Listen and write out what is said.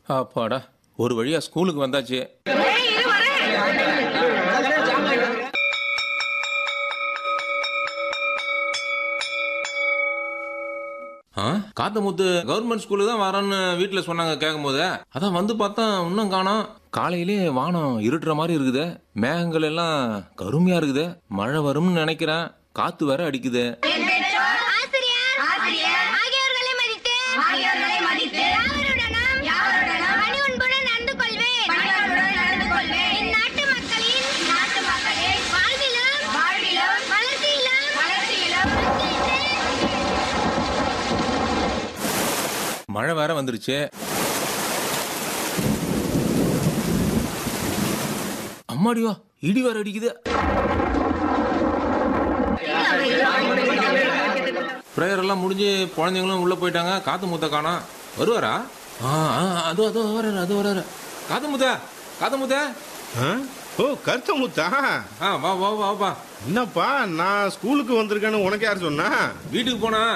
அப்பாடா ஒரு வழியா ஸ்கூலுக்கு வந்தாச்சு ஆ காத்தமுத்து கவர்மெண்ட் ஸ்கூலுக்கு தான் வரேன்னு வீட்டில் சொன்னாங்க கேட்கும் போது அதான் வந்து பார்த்தா இன்னும் காணோம் காலையிலே வானம் இருட்டுற மாதிரி இருக்குது மேகங்கள் எல்லாம் கருமையா இருக்குது மழை வரும்னு நினைக்கிறேன் காத்து வேற அடிக்குது ஆசிரியர் ஆசிரியர் ஆகியோர்களை மதித்து ஆகியோர்களை மதித்து யாவருடனும் யாவருடனும் பணிவன்புடன் நடந்து கொள்வேன் பணிவன்புடன் நடந்து கொள்வேன் இந்நாட்டு மக்களின் நாட்டு மக்களின் வாழ்விலும் வாழ்விலும் வளர்ச்சியிலும் வளர்ச்சியிலும் மழை வேற வந்துருச்சு அம்மாடியோ இடி வேற அடிக்குது ப்ரேயர் எல்லாம் முடிஞ்சு குழந்தைங்களும் உள்ள போயிட்டாங்க காத்து முத்த காணோம் வருவாரா ஆ ஆ, அதோ அதோ வர்றாரு அது வர்றாரு காத்து முத்த காத்து முத்த ஆ? ஓ கருத்தமுத்தா ஆ வா வா வா வா என்னப்பா நான் ஸ்கூலுக்கு வந்திருக்கேன்னு உனக்கு யார் சொன்னா வீட்டுக்கு போனா